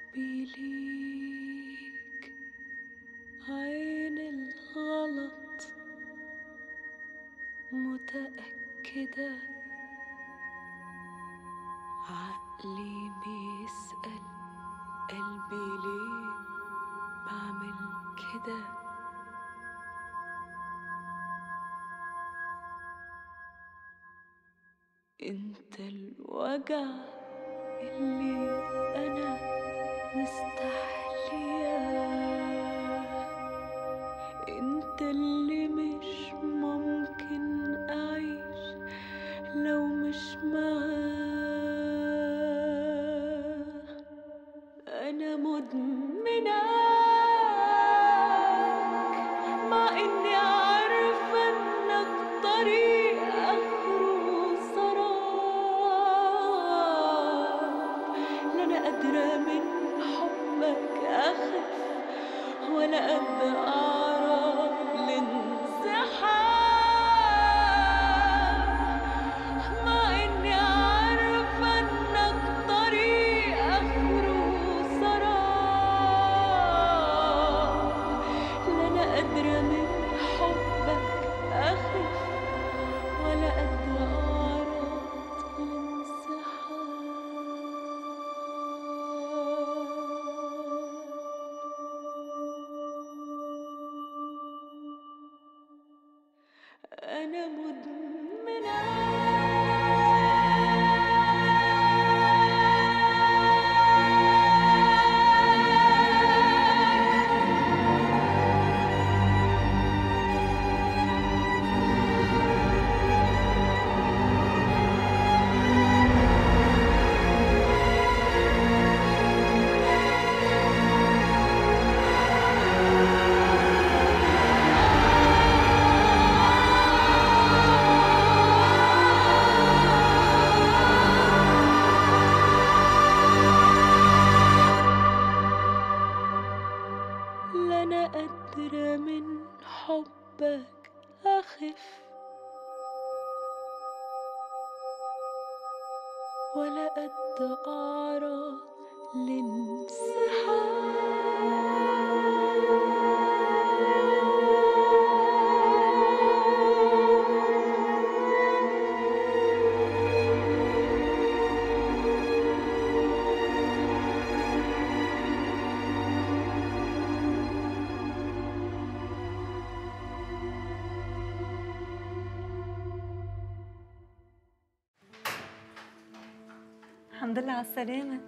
حبي ليك عين الغلط متأكدة عقلي بيسأل قلبي ليه بعمل كده انت الوجع اللي انا مستحلياه انت اللي مش ممكن اعيش لو مش معاه انا مدمناك مع اني عارفه انك طريق اخره سراب لا انا قادره من حبك اخف ولا قد اعرف الانسحاب مع اني عارفه انك طريق اخره سراب لا انا قادره من حبك اخف ولا قد اعرف الانسحاب أنا مدمنة لا أنا قادرة من حبك أخف ولا قد أعرض الحمد لله على السلامة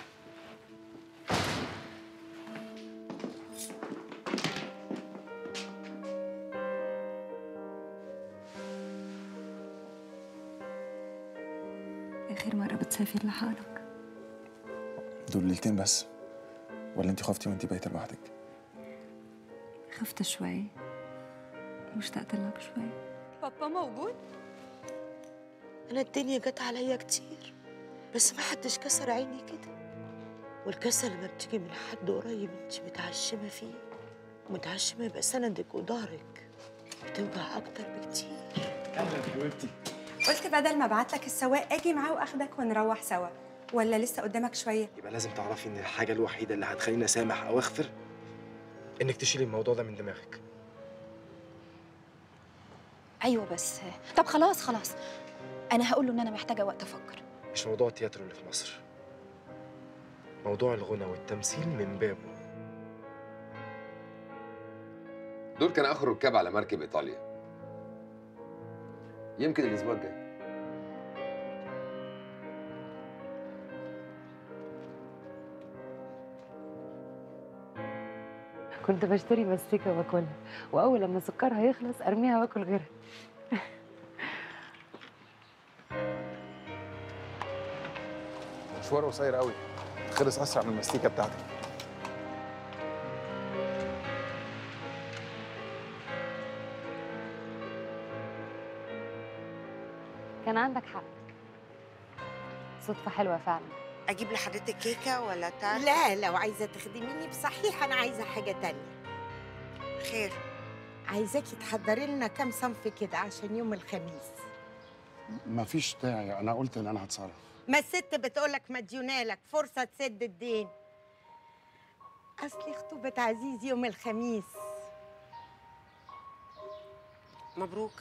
آخر مرة بتسافر لحالك دول ليلتين بس ولا انت خفتي وانت بايته لوحدك خفت شوي واشتقت لك شوي بابا موجود؟ أنا الدنيا جت عليا كتير بس ما حدش كسر عيني كده والكسر لما بتيجي من حد قريب انت متعشمة فيه متعشمة يبقى سندك وضهرك بتوجع أكتر بكتير اهلا حبيبتي قلت بدل ما ابعت لك السواق اجي معاه واخدك ونروح سوا ولا لسه قدامك شويه يبقى لازم تعرفي ان الحاجه الوحيده اللي هتخليني اسامح او اغفر انك تشيلي الموضوع ده من دماغك ايوه بس طب خلاص خلاص انا هقول له ان انا محتاجه وقت افكر مش موضوع التياترو اللي في مصر موضوع الغنى والتمثيل من بابه دول كان اخر ركاب على مركب ايطاليا يمكن الاسبوع الجاي كنت بشتري مستكة واكلها واول لما سكرها يخلص ارميها واكل غيرها مشوار قصير قوي خلص اسرع من المستيكه بتاعتك كان عندك حق صدفة حلوة فعلا أجيب لحضرتك كيكة ولا تارت؟ لا لو عايزة تخدميني بصحيح أنا عايزة حاجة تانية خير عايزاكي تحضري لنا كام صنف كده عشان يوم الخميس مفيش داعي انا قلت ان انا هتصرف ما الست بتقولك مديونالك فرصة تسد الدين اصلي خطوبه عزيز يوم الخميس مبروك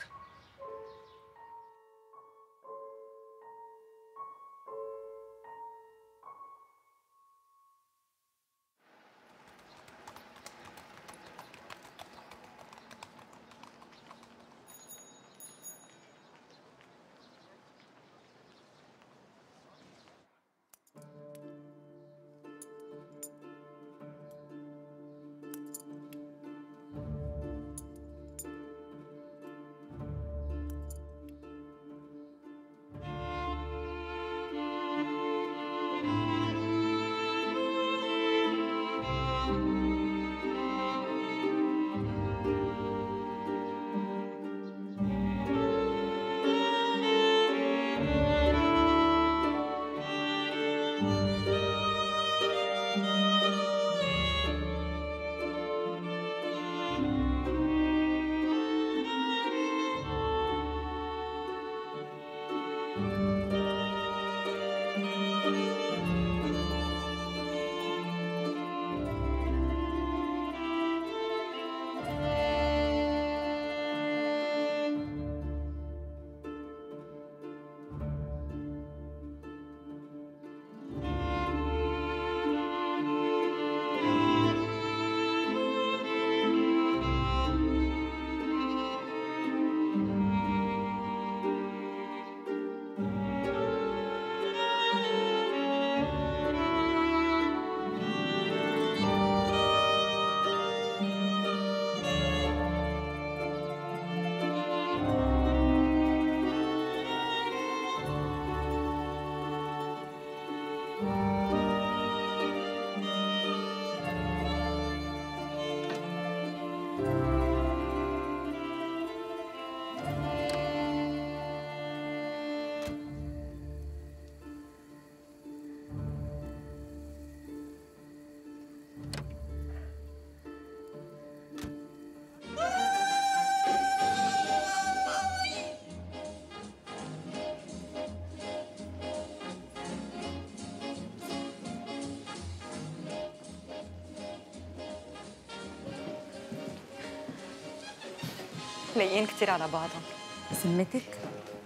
لايقين كتير على بعضهم بذمتك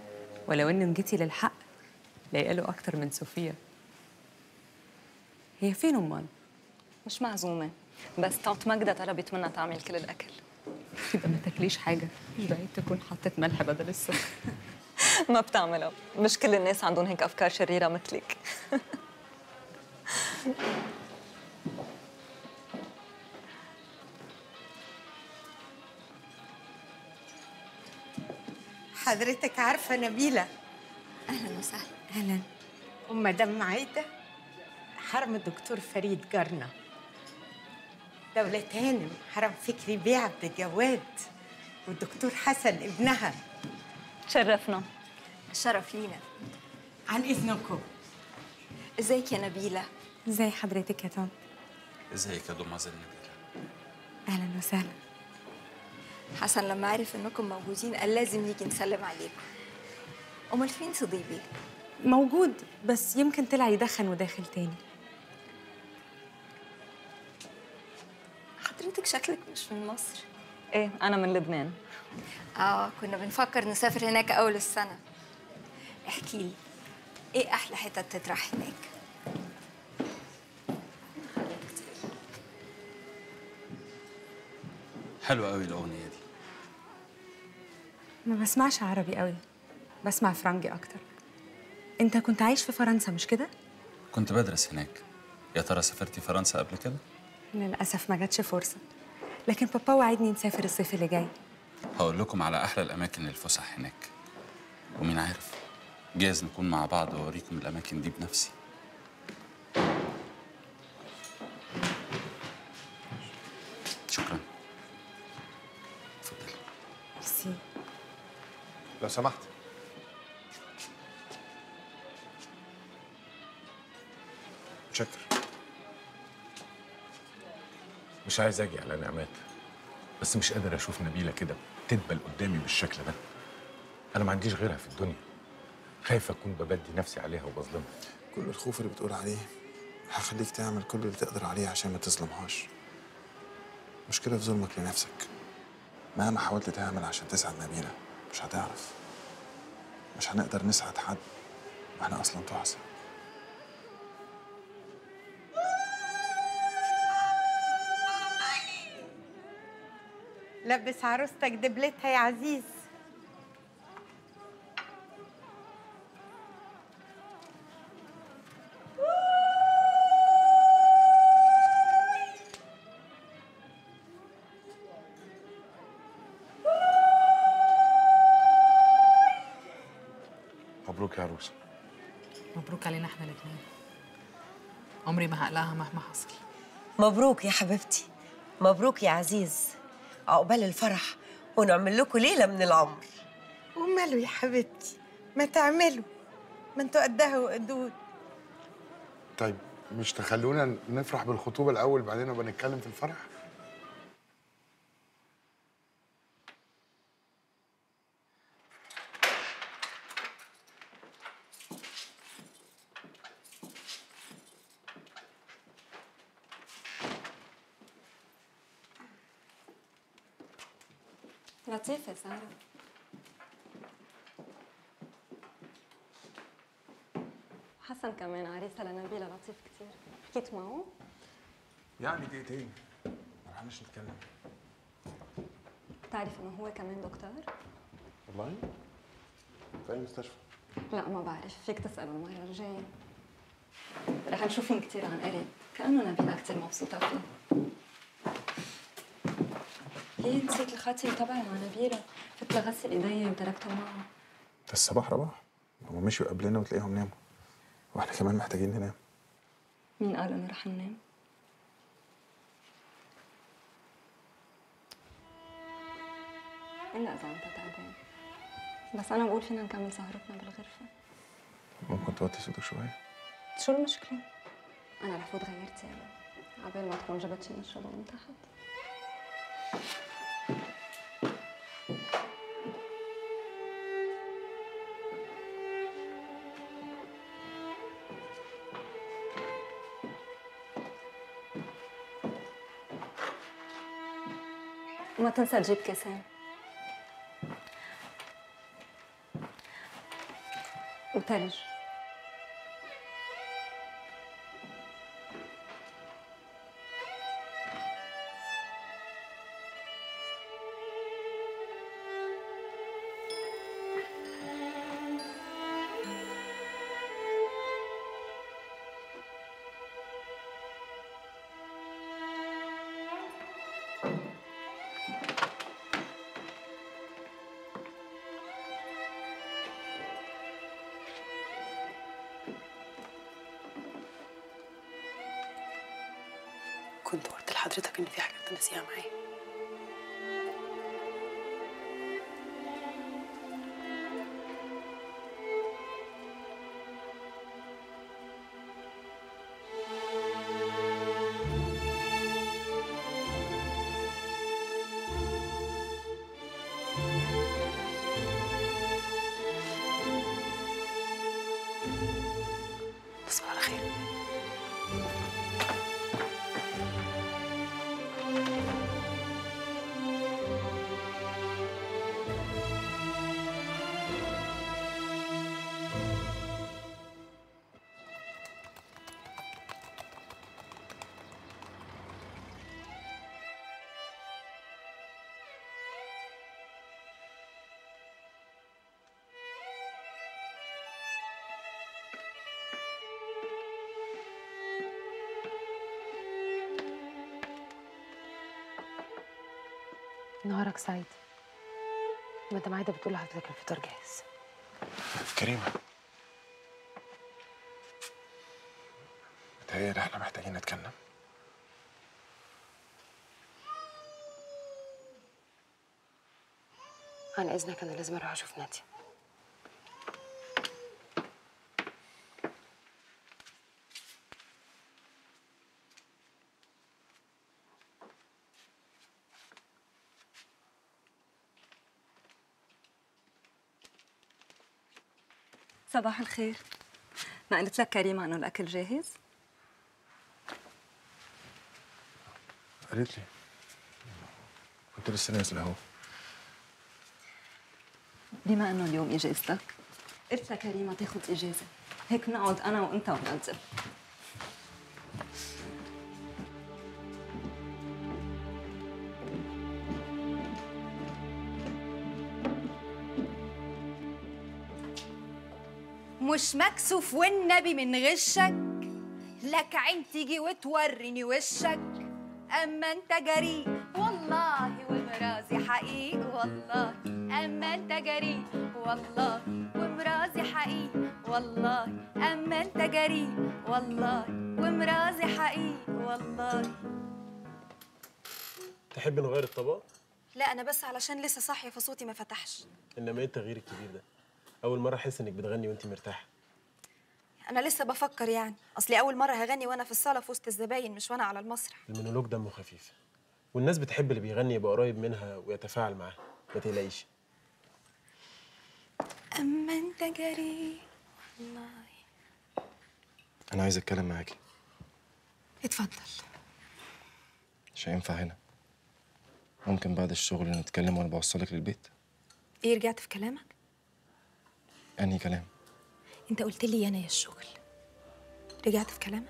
ولو انه جيتي للحق لايقه له اكتر من صوفيا هي فين امال مش معزومة بس طنط ماجدة طلبت منا تعمل كل الأكل يبقى ما تاكليش حاجه مش بعيد تكون حطت ملح بدل السكر ما بتعملها مش كل الناس عندهم هيك أفكار شريرة مثلك حضرتك عارفه نبيله اهلا وسهلا اهلا ام مدام معايده حرم الدكتور فريد جارنا دولة هانم حرم فكري بيه عبد الجواد والدكتور حسن ابنها تشرفنا الشرف لينا عن اذنكم ازيك يا نبيله ازي حضرتك يا طنط ازيك يا دمازل نبيلة اهلا وسهلا حسن لما عرف انكم موجودين قال لازم نيجي نسلم عليكم امال فين صديقي موجود بس يمكن طلع يدخن وداخل تاني حضرتك شكلك مش من مصر إيه أنا من لبنان اه كنا بنفكر نسافر هناك اول السنه احكي لي ايه احلى حتت تطرح هناك حلوة قوي الأغنية دي ما بسمعش عربي قوي بسمع فرنجي اكتر انت كنت عايش في فرنسا مش كده كنت بدرس هناك يا ترى سافرتي فرنسا قبل كده؟ للاسف ما جاتش فرصه لكن بابا وعدني نسافر الصيف اللي جاي هقول لكم على أحلى الأماكن للفسح هناك ومين عارف جايز نكون مع بعض وأوريكم الأماكن دي بنفسي شكرا ميرسي لو سمحت متشكر مش عايز اجي على نعمات بس مش قادر اشوف نبيله كده تدبل قدامي بالشكل ده انا ما عنديش غيرها في الدنيا خايف اكون ببدي نفسي عليها وبظلمها كل الخوف اللي بتقول عليه هخليك تعمل كل اللي تقدر عليه عشان ما تظلمهاش مشكلة في ظلمك لنفسك مهما حاولت تعمل عشان تسعد نبيلة مش هتعرف مش هنقدر نسعد حد واحنا اصلا تعسى لبس عروستك دبلتها يا عزيز مبروك يا عروسه مبروك علينا احنا الاثنين عمري ما هقلقها مهما حصل مبروك يا حبيبتي مبروك يا عزيز عقبال الفرح ونعمل لكم ليله من العمر وماله يا حبيبتي ما تعملوا ما انتوا قدها وقدود طيب مش تخلونا نفرح بالخطوبه الاول بعدين نبقى نتكلم في الفرح لطيفة سارة حسن كمان عريسة لنبيلة لطيف كتير حكيت معه يعني دقيقتين ما رحناش نتكلم بتعرف انه هو كمان دكتور؟ والله في اي مستشفى لا ما بعرف فيك تسأله المرة الجاية رح نشوفهم كتير عن قرب كأنه نبيلة كتير مبسوطة فيه ليه نسيت الخاتم تبعي مع نبيلة فت لغسل ايدي وتركته معه ده الصباح رباح هما مشوا قبلنا وتلاقيهم ناموا واحنا كمان محتاجين ننام مين قال انه رح ننام؟ إلا إذا أنت تعبان بس أنا بقول فينا نكمل سهرتنا بالغرفة ممكن توطي صوتك شويه شو المشكلة؟ أنا رح فوت غير ثيابي عبال ما تكون جبت شي نشربه من تحت ما تنسى تجيب كاسين وثلج كنت قلت لحضرتك ان في حاجه انت ناسيها معايا تصبح على خير نهارك سعيد مدام عايده بتقول لحضرتك الفطار جاهز كريمه متهيألي احنا محتاجين نتكلم عن اذنك انا لازم اروح اشوف ناديه صباح الخير ما قلت لك كريمة انه الاكل جاهز؟ قالت لي كنت لسه نازل اهو بما انه اليوم اجازتك قلت لكريمه تاخذ اجازه هيك نقعد انا وانت وننزل مش مكسوف والنبي من غشك لك عين تيجي وتوريني وشك اما انت جريء والله ومرازي حقيق والله اما انت جريء والله ومرازي حقيق والله اما انت جريء والله ومرازي حقيق والله تحب نغير الطبق لا انا بس علشان لسه صاحيه فصوتي ما فتحش انما ايه التغيير الكبير ده اول مره احس انك بتغني وانت مرتاحه انا لسه بفكر يعني اصلي اول مره هغني وانا في الصاله في وسط الزباين مش وانا على المسرح المونولوج دمه خفيف والناس بتحب اللي بيغني يبقى قريب منها ويتفاعل معاها ما تقلقيش اما انت جريء والله انا عايز اتكلم معاكي اتفضل مش هينفع هنا ممكن بعد الشغل نتكلم وانا بوصلك للبيت ايه رجعت في كلامك انهي كلام انت قلت لي انا يا الشغل رجعت في كلامك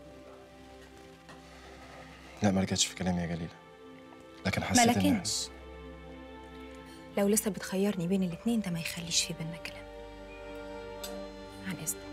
لا ما رجعتش في كلامي يا جليله لكن ما حسيت ان لكنش لو لسه بتخيرني بين الاتنين ده ما يخليش في بينا كلام عن اذنك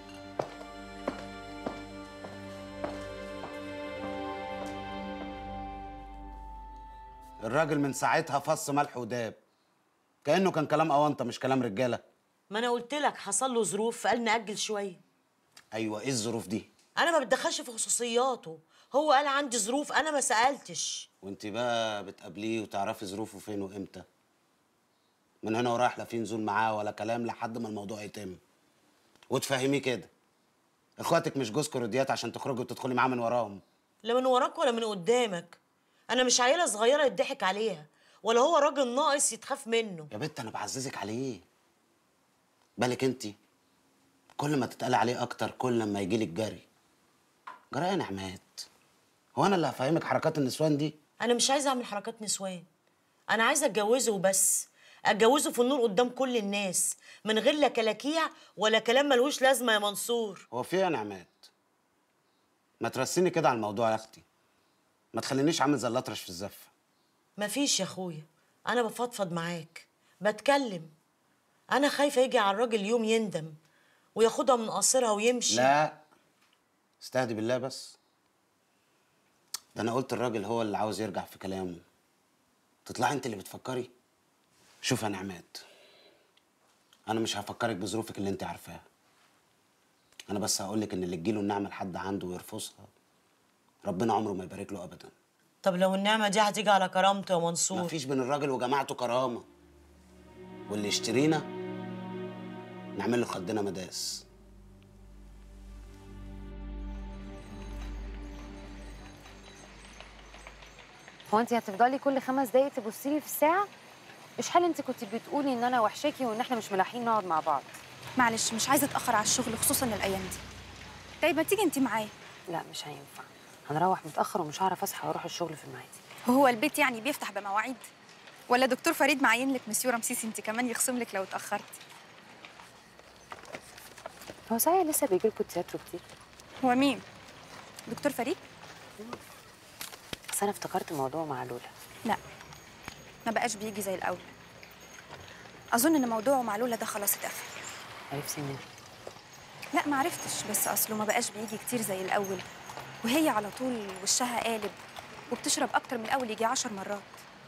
الراجل من ساعتها فص ملح وداب كانه كان كلام اونطه مش كلام رجاله ما انا قلت لك حصل له ظروف فقال ناجل شويه ايوه ايه الظروف دي انا ما بتدخلش في خصوصياته هو قال عندي ظروف انا ما سالتش وانت بقى بتقابليه وتعرفي ظروفه فين وامتى من هنا ورايح لا في نزول معاه ولا كلام لحد ما الموضوع يتم وتفهميه كده اخواتك مش جوز كرديات عشان تخرجي وتدخلي معاه من وراهم لا من وراك ولا من قدامك انا مش عيله صغيره يضحك عليها ولا هو راجل ناقص يتخاف منه يا بنت انا بعززك عليه بالك انت كل ما تتقال عليه اكتر كل ما يجيلك جري جرى يا نعمات هو انا اللي هفهمك حركات النسوان دي انا مش عايزه اعمل حركات نسوان انا عايزه اتجوزه وبس اتجوزه في النور قدام كل الناس من غير لا كلاكيع ولا كلام ملوش لازمه يا منصور هو في إيه يا نعمات ما ترسيني كده على الموضوع يا اختي ما تخلينيش عامل زي الاطرش في الزفه مفيش يا اخويا انا بفضفض معاك بتكلم انا خايفه يجي على الراجل يوم يندم وياخدها من قصرها ويمشي لا استهدي بالله بس ده انا قلت الراجل هو اللي عاوز يرجع في كلامه تطلعي انت اللي بتفكري شوف يا نعمات انا مش هفكرك بظروفك اللي انت عارفاها انا بس هقولك ان اللي تجيله النعمه لحد عنده ويرفضها ربنا عمره ما يبارك له ابدا طب لو النعمه دي هتيجي على كرامته يا منصور مفيش بين الراجل وجماعته كرامه واللي يشترينا نعمل له خدنا مداس هو انت هتفضلي كل خمس دقايق تبصي لي في الساعه مش حال انت كنت بتقولي ان انا وحشاكي وان احنا مش ملاحقين نقعد مع بعض معلش مش عايزه اتاخر على الشغل خصوصا الايام دي طيب ما تيجي انت معايا لا مش هينفع هنروح متاخر ومش هعرف اصحى واروح الشغل في الميعاد وهو البيت يعني بيفتح بمواعيد ولا دكتور فريد معين لك مسيو رمسيس انت كمان يخصم لك لو اتاخرتي هو صحيح لسه بيجي لكم تياترو كتير هو مين دكتور فريد بس انا افتكرت موضوع مع لولا لا ما بقاش بيجي زي الاول اظن ان موضوعه مع لولا ده خلاص اتقفل عرفتي منين لا ما عرفتش بس اصله ما بقاش بيجي كتير زي الاول وهي على طول وشها قالب وبتشرب اكتر من الاول يجي عشر مرات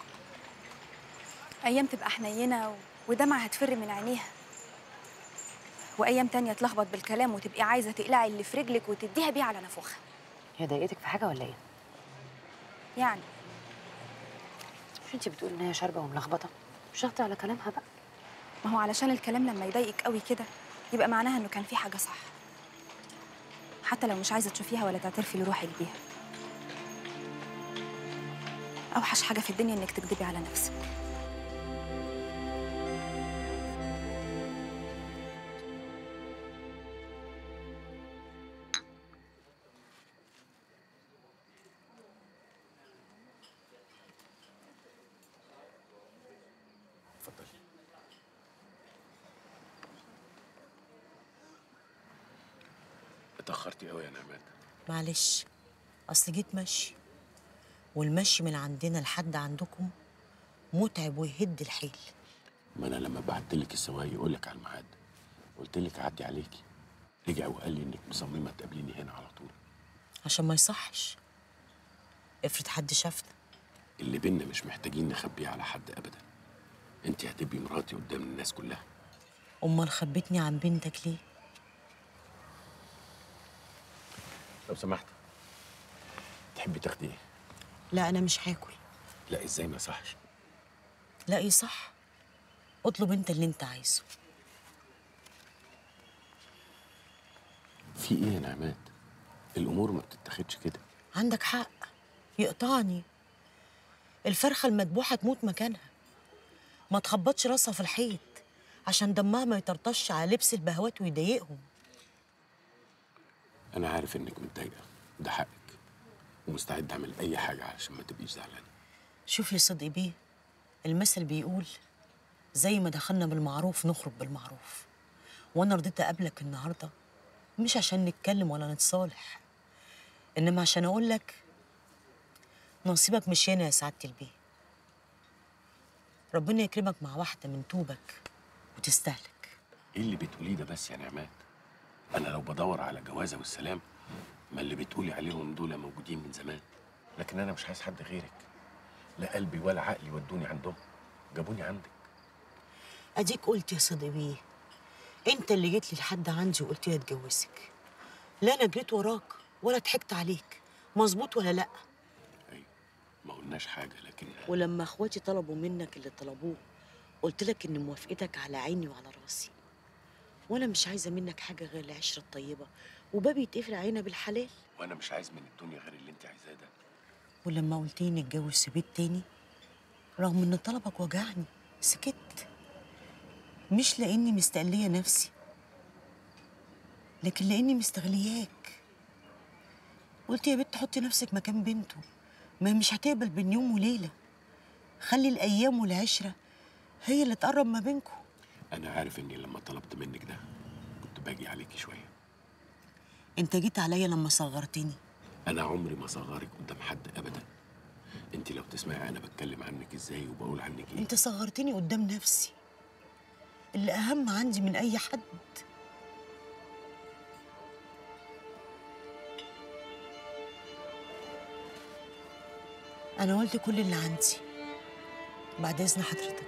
ايام تبقى حنينه و- ودمعة هتفر من عينيها وايام تانية تلخبط بالكلام وتبقي عايزه تقلعي اللي في رجلك وتديها بيه على نافوخها هي ضايقتك في حاجه ولا ايه يعني مش انت بتقولي ان هي شاربه وملخبطه مش هاخدي على كلامها بقى ما هو علشان الكلام لما يضايقك قوي كده يبقى معناها انه كان في حاجه صح حتى لو مش عايزه تشوفيها ولا تعترفي لروحك بيها اوحش حاجه في الدنيا انك تكذبي على نفسك اتاخرتي قوي يا نعمات معلش اصل جيت مشي والمشي من عندنا لحد عندكم متعب ويهد الحيل ما انا لما بعت لك السواق يقول لك على الميعاد قلت لك اعدي عليكي رجع وقال لي انك مصممه تقابليني هنا على طول عشان ما يصحش افرض حد شافنا اللي بينا مش محتاجين نخبيه على حد ابدا انت هتبقي مراتي قدام الناس كلها امال خبتني عن بنتك ليه لو سمحت تحبي تاخدي ايه لا انا مش هاكل لا ازاي ما صحش لا ايه صح اطلب انت اللي انت عايزه في ايه يا نعمات الامور ما بتتاخدش كده عندك حق يقطعني الفرخة المذبوحة تموت مكانها ما تخبطش راسها في الحيط عشان دمها ما يطرطش على لبس البهوات ويضايقهم انا عارف انك متضايقه ده حقك ومستعد اعمل اي حاجه علشان ما تبقيش زعلانه شوف يا صدقي بيه المثل بيقول زي ما دخلنا بالمعروف نخرج بالمعروف وانا رضيت اقابلك النهارده مش عشان نتكلم ولا نتصالح انما عشان اقول لك نصيبك مش هنا يا سعاده البيه ربنا يكرمك مع واحده من توبك وتستهلك ايه اللي بتقوليه ده بس يا نعمات انا لو بدور على جوازه والسلام ما اللي بتقولي عليهم دول موجودين من زمان لكن انا مش عايز حد غيرك لا قلبي ولا عقلي ودوني عندهم جابوني عندك اديك قلت يا صدقي بيه انت اللي جيت لي لحد عندي وقلت لي اتجوزك لا انا جريت وراك ولا ضحكت عليك مظبوط ولا لا ما قلناش حاجه لكن ولما اخواتي طلبوا منك اللي طلبوه قلت لك ان موافقتك على عيني وعلى راسي وانا مش عايزه منك حاجه غير العشره الطيبه وبابي يتقفل علينا بالحلال وانا مش عايز من الدنيا غير اللي انت عايزاه ده ولما قلت لي نتجوز في بيت تاني رغم ان طلبك وجعني سكت مش لاني مستقليه نفسي لكن لاني مستغلياك قلت يا بنت حطي نفسك مكان بنته ما هي مش هتقبل بين يوم وليله خلي الايام والعشره هي اللي تقرب ما بينكم انا عارف اني لما طلبت منك ده كنت باجي عليكي شويه انت جيت عليا لما صغرتني انا عمري ما صغرك قدام حد ابدا انت لو تسمعي انا بتكلم عنك ازاي وبقول عنك ايه انت صغرتني قدام نفسي اللي اهم عندي من اي حد انا قلت كل اللي عندي بعد اذن حضرتك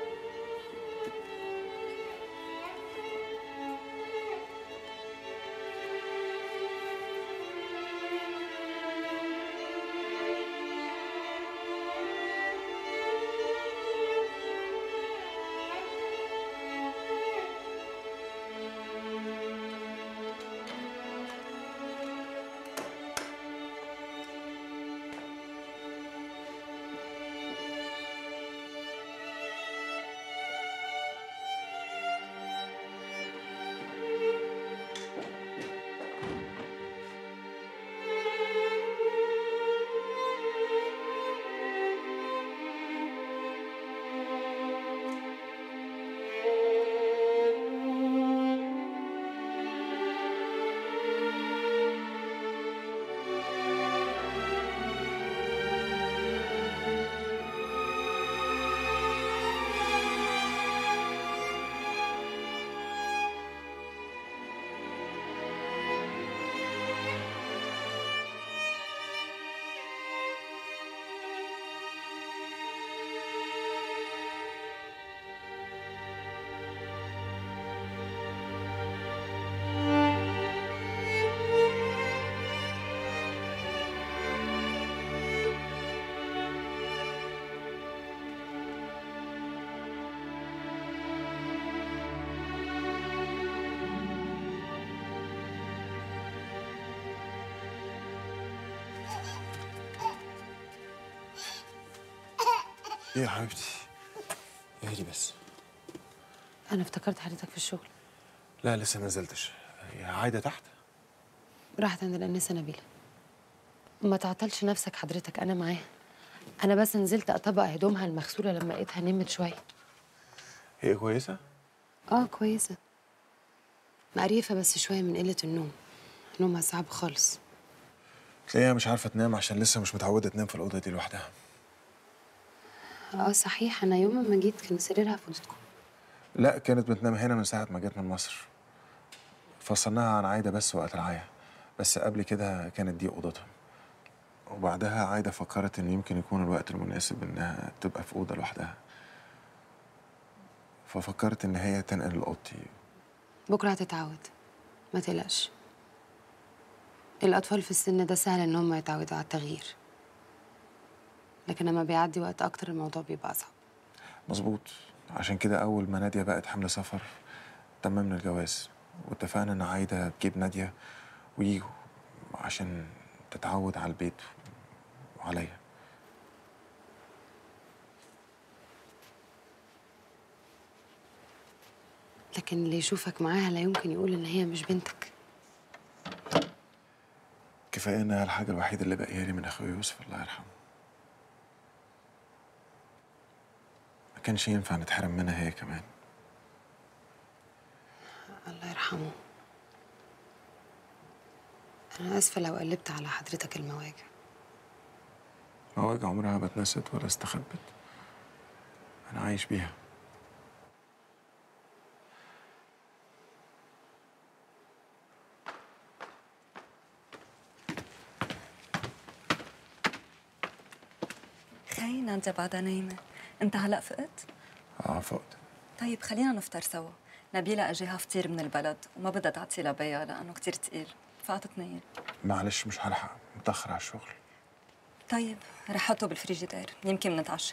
ايه يا حبيبتي اهدي بس انا افتكرت حضرتك في الشغل لا لسه ما نزلتش هي عايده تحت راحت عند الانسه نبيله ما تعطلش نفسك حضرتك انا معاها انا بس نزلت اطبق هدومها المغسوله لما لقيتها نمت شويه هي كويسه اه كويسه مقريفه بس شويه من قله النوم نومها صعب خالص تلاقيها مش عارفه تنام عشان لسه مش متعوده تنام في الاوضه دي لوحدها اه صحيح انا يوم ما جيت كان سريرها في اوضتكم لا كانت بتنام هنا من ساعه ما جت من مصر فصلناها عن عايده بس وقت العيا بس قبل كده كانت دي اوضتها وبعدها عايده فكرت ان يمكن يكون الوقت المناسب انها تبقى في اوضه لوحدها ففكرت ان هي تنقل لاوضتي بكره هتتعود ما تقلقش الاطفال في السن ده سهل ان هم يتعودوا على التغيير لكن لما بيعدي وقت اكتر الموضوع بيبقى اصعب مظبوط عشان كده اول ما ناديه بقت حمل سفر تممنا الجواز واتفقنا ان عايده تجيب ناديه ويجوا عشان تتعود على البيت وعليا لكن اللي يشوفك معاها لا يمكن يقول ان هي مش بنتك كفايه انها الحاجه الوحيده اللي باقيه لي من اخويا يوسف الله يرحمه ما كانش ينفع نتحرم منها هي كمان الله يرحمه انا اسفه لو قلبت على حضرتك المواجع مواجع عمرها ما اتنست ولا استخبت انا عايش بيها خي نادية بعدها نايمة انت هلا فقت؟ اه فقت طيب خلينا نفطر سوا نبيلة اجاها فطير من البلد وما بدها تعطي لبيا لانه كتير تقيل فاتتنين معلش مش هلحق متاخر على الشغل طيب رح حطه بالفريجيدير يمكن نتعشى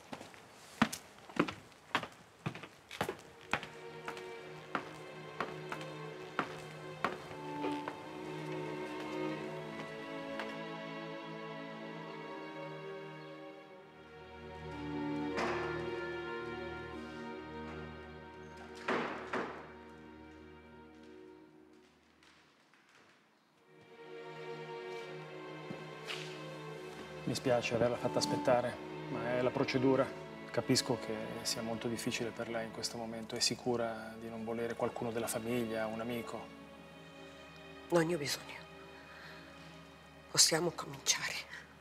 Mi spiace averla fatta aspettare, ma è la procedura. Capisco che sia molto difficile per lei in questo momento. È sicura di non volere qualcuno della famiglia, un amico? Non ne ho bisogno. Possiamo cominciare.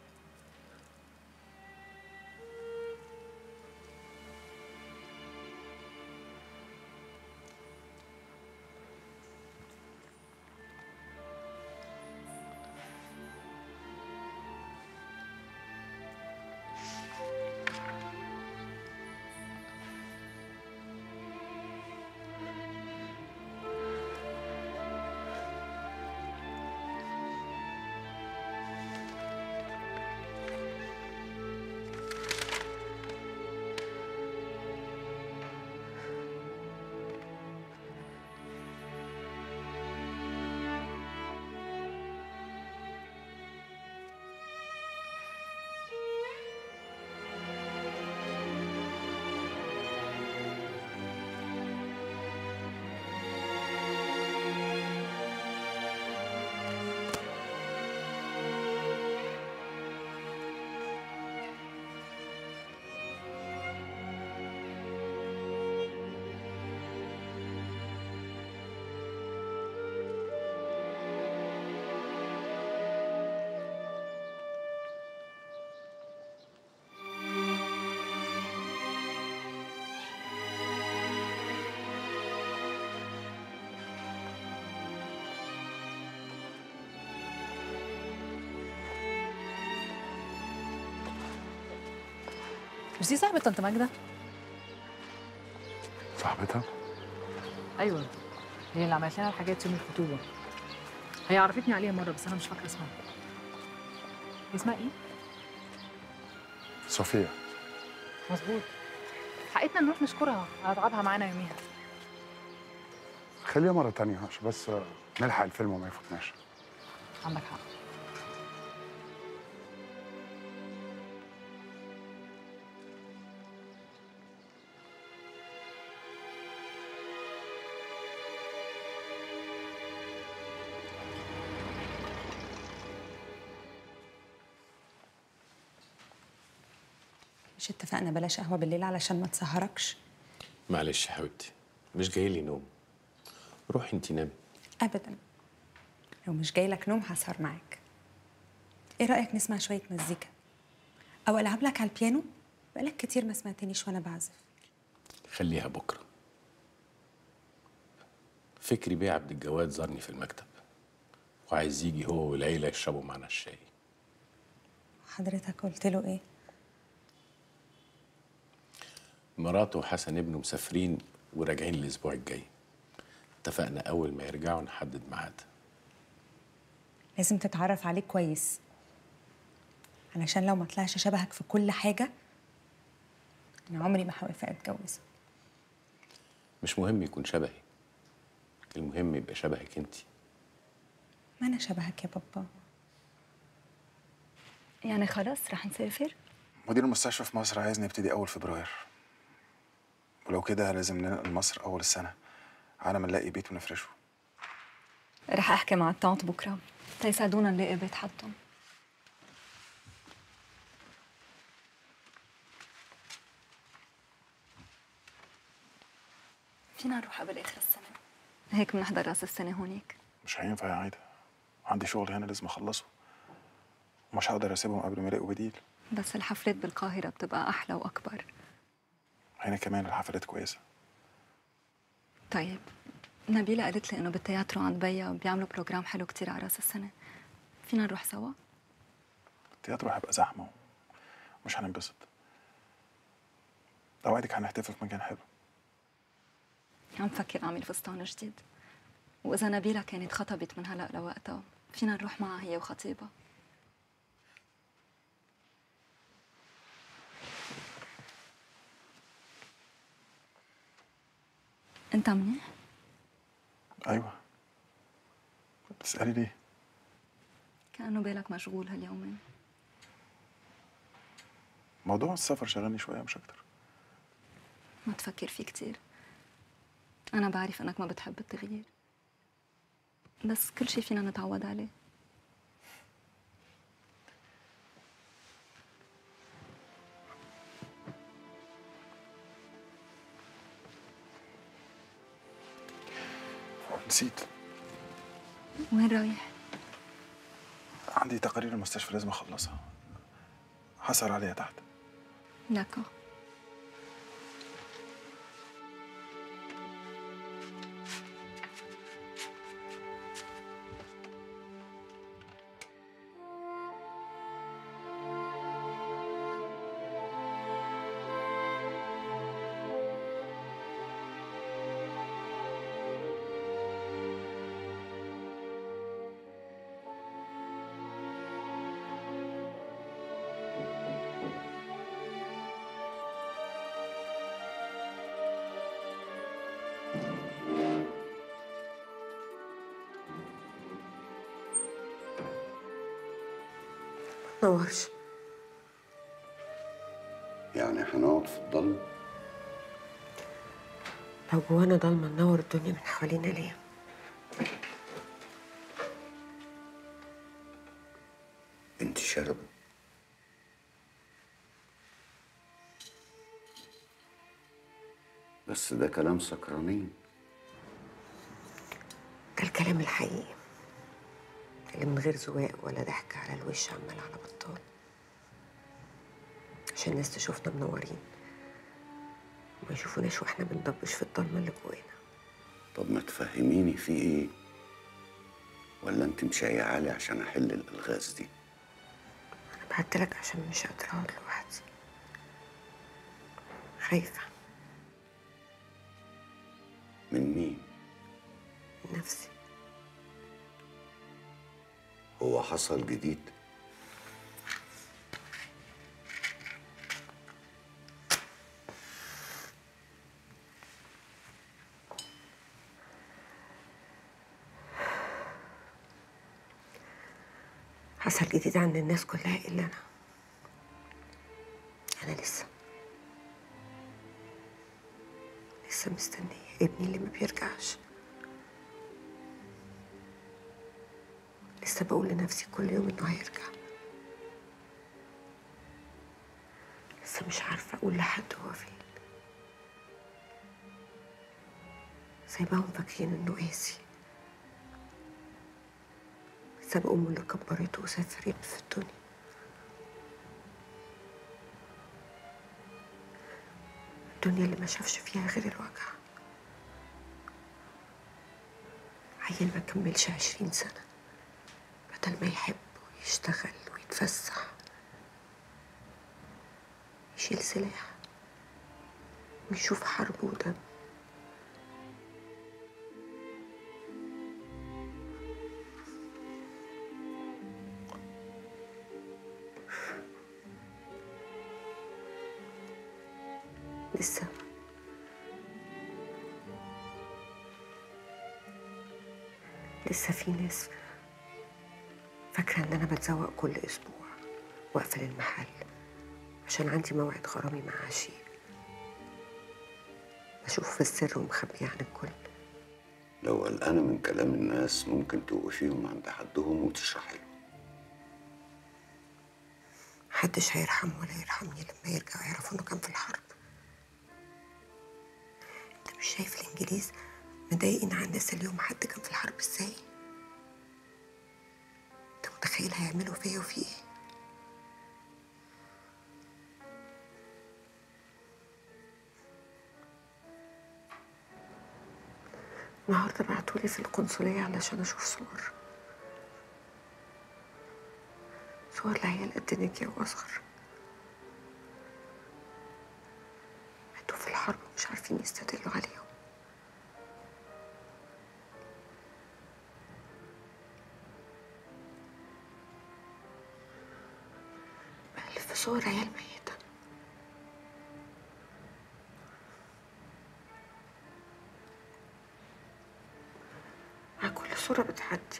مش دي صاحبة طنط ماجدة؟ صاحبتها ايوه هي اللي عملت لنا الحاجات يوم الخطوبة هي عرفتني عليها مرة بس أنا مش فاكرة اسمها هي اسمها إيه؟ صفيه مظبوط حقتنا نروح نشكرها على تعبها معانا يوميها خليها مره تانية عشان بس نلحق الفيلم وما يفوتناش عندك حق مش اتفقنا بلاش قهوة بالليل علشان ما تسهركش معلش يا حبيبتي مش جاي لي نوم روحي انت نامي أبدا لو مش جاي لك نوم هسهر معاك ايه رايك نسمع شويه مزيكا او العب لك على البيانو بقالك كتير ما سمعتنيش وانا بعزف خليها بكره فكري بيه عبد الجواد زارني في المكتب وعايز يجي هو والعيله يشربوا معنا الشاي حضرتك قلت له ايه مراته وحسن ابنه مسافرين وراجعين الاسبوع الجاي اتفقنا اول ما يرجعوا نحدد ميعاد لازم تتعرف عليه كويس علشان لو ما طلعش شبهك في كل حاجه انا عمري ما هوافق اتجوزه مش مهم يكون شبهي المهم يبقى شبهك انت ما انا شبهك يا بابا يعني خلاص رح نسافر مدير المستشفى في مصر عايزني ابتدي اول فبراير ولو كده لازم ننقل مصر اول السنه على ما نلاقي بيت ونفرشه رح احكي مع التانت بكره تيساعدونا نلاقي بيت حدهم فينا نروح قبل اخر السنه هيك بنحضر راس السنه هونيك مش هينفع يا عايده عندي شغل هنا لازم اخلصه ومش هقدر اسيبهم قبل ما يلاقوا بديل بس الحفلات بالقاهره بتبقى احلى واكبر هنا كمان الحفلات كويسه طيب نبيلة قالت لي انه بالتياترو عند بيا بيعملوا بروجرام حلو كتير على راس السنه فينا نروح سوا التياترو هيبقى زحمه ومش هننبسط اوعدك هنحتفل في مكان حلو عم فكر اعمل فستان جديد واذا نبيلة كانت خطبت من هلا لوقتها فينا نروح معها هي وخطيبها انت منيح ايوه بتسالي ليه كانه بالك مشغول هاليومين موضوع السفر شغلني شويه مش اكتر ما تفكر فيه كتير أنا بعرف إنك ما بتحب التغيير بس كل شي فينا نتعود عليه نسيت وين رايح؟ عندي تقارير المستشفى لازم اخلصها هسهر عليها تحت داكو نورش يعني هنقعد في الضلمة لو جوانا ضلمة ننور الدنيا من حوالينا ليه؟ انت شاربة بس ده كلام سكرانين ده الكلام الحقيقي اللي من غير زواق ولا ضحك على الوش عمال على بطال عشان الناس تشوفنا منورين وما يشوفوناش واحنا بنضبش في الضلمة اللي جوانا طب ما تفهميني في ايه ولا انت مشاية عالي عشان احل الالغاز دي انا بعتلك عشان مش قادرة اقعد لوحدي خايفة من مين من نفسي هو حصل جديد حصل جديد عند الناس كلها إلا أنا أنا لسه لسه مستنية ابني اللي ما بيرجعش لسه بقول لنفسي كل يوم إنه هيرجع لسه مش عارفة أقول لحد هو فين سايباهم فاكرين إنه قاسي ساب أمه اللي كبرته وسافر يلف في الدنيا الدنيا اللي ما شافش فيها غير الوجع عيل ما كملش عشرين سنة بدل ما يحب ويشتغل ويتفسح يشيل سلاح ويشوف حرب ودم لسه لسه في ناس فاكرة إن أنا بتزوق كل أسبوع وأقفل المحل عشان عندي موعد غرامي مع عشيق بشوف في السر ومخبيه عن الكل لو قلقانة من كلام الناس ممكن توقفيهم عند حدهم وتشرحي لهم محدش هيرحمه ولا يرحمني لما يرجعوا يعرفوا إنه كان في الحرب أنت مش شايف الإنجليز مضايقين على الناس اليوم حد كان في الحرب إزاي؟ أنت متخيل هيعملوا فيا وفي إيه؟ النهارده بعتولي في القنصلية علشان أشوف صور صور لعيال قد نجية وأصغر ماتوا في الحرب ومش عارفين يستدلوا عليهم بألف صور عيال ميتة مع كل صورة بتعدي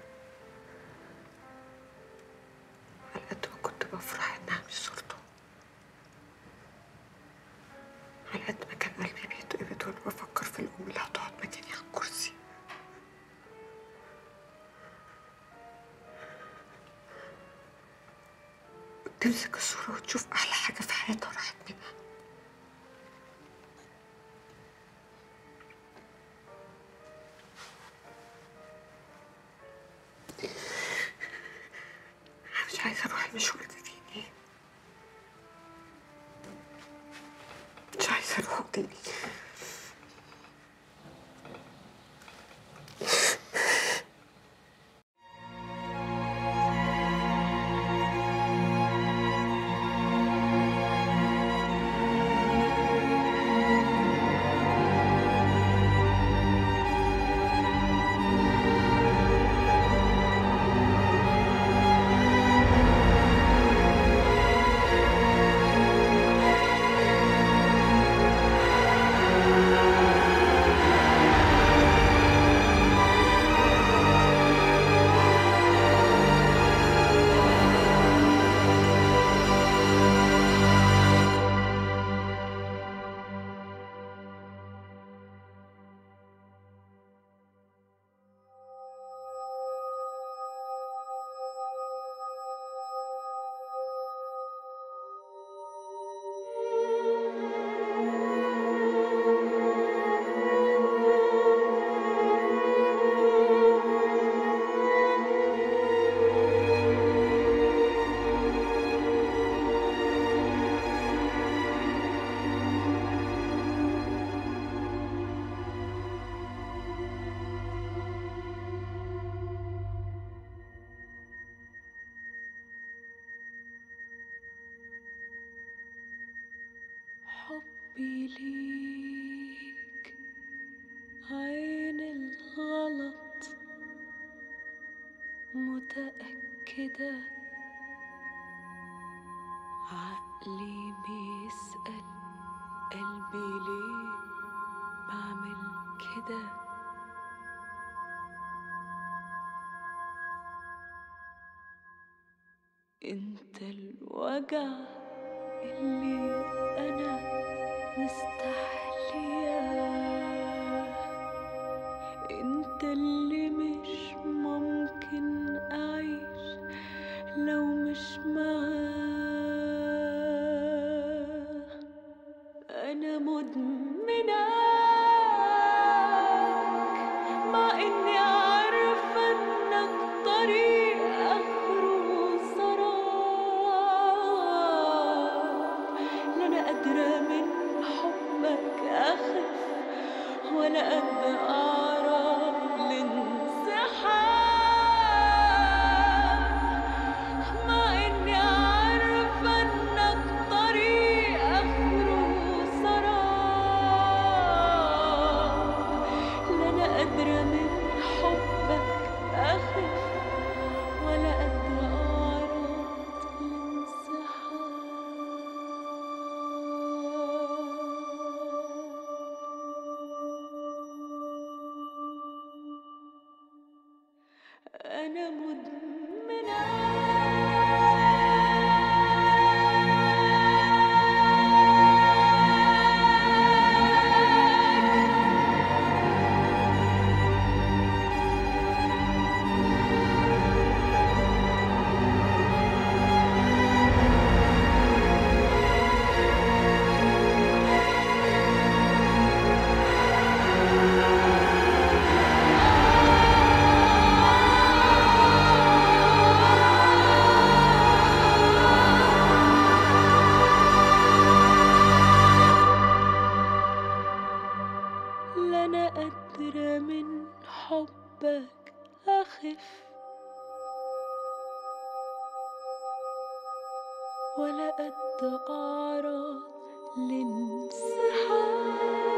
على قد ما كنت بفرح إنها مش صورته على قد ما كان قلبي بيتقبض وأنا بفكر في الأم اللي هتقعد مكاني على الكرسي تمسك الصورة وتشوف أحلى حاجة في حياتها راحت منها أنا مش عايزة أروح المشوار ده تاني مش عايزة أروح تاني حبي ليك عين الغلط متأكدة عقلي بيسأل قلبي ليه بعمل كده انت الوجع اللي انا مستحلياه انت اللي مش ممكن اعيش لو مش معاه انا مدمناك مع اني عارفه انك طريق من حبك أخف ولا قد أعرض لانسحاب